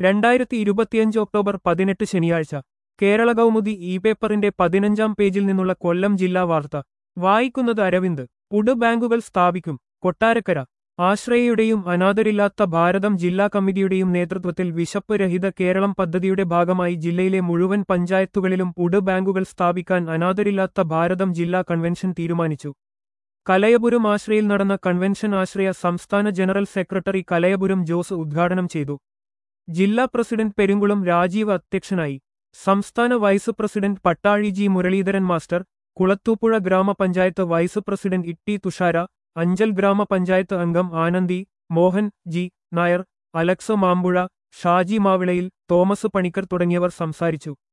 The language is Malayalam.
രണ്ടായിരത്തി ഇരുപത്തിയഞ്ച് ഒക്ടോബർ പതിനെട്ട് ശനിയാഴ്ച കേരള കൗമുദി ഇ പേപ്പറിന്റെ പതിനഞ്ചാം പേജിൽ നിന്നുള്ള കൊല്ലം ജില്ലാ വാർത്ത വായിക്കുന്നത് അരവിന്ദ് പുട് ബാങ്കുകൾ സ്ഥാപിക്കും കൊട്ടാരക്കര ആശ്രയയുടെയും അനാഥരില്ലാത്ത ഭാരതം ജില്ലാ കമ്മിറ്റിയുടെയും നേതൃത്വത്തിൽ വിശപ്പ് രഹിത കേരളം പദ്ധതിയുടെ ഭാഗമായി ജില്ലയിലെ മുഴുവൻ പഞ്ചായത്തുകളിലും പുട് ബാങ്കുകൾ സ്ഥാപിക്കാൻ അനാഥരില്ലാത്ത ഭാരതം ജില്ലാ കൺവെൻഷൻ തീരുമാനിച്ചു കലയപുരം ആശ്രയിൽ നടന്ന കൺവെൻഷൻ ആശ്രയ സംസ്ഥാന ജനറൽ സെക്രട്ടറി കലയപുരം ജോസ് ഉദ്ഘാടനം ചെയ്തു ജില്ലാ പ്രസിഡന്റ് പെരുങ്കുളം രാജീവ് അധ്യക്ഷനായി സംസ്ഥാന vice president Pattazhi G Muraleedharan master Kulathupuzha Grama Panchayat vice president Itty Thushara Anchal Grama Panchayat അംഗം ആനന്ദി മോഹൻ ജി നായർ അലക്സ് മാമ്പുഴ ഷാജി മാവിളയിൽ തോമസ് പണിക്കർ തുടങ്ങിയവർ സംസാരിച്ചു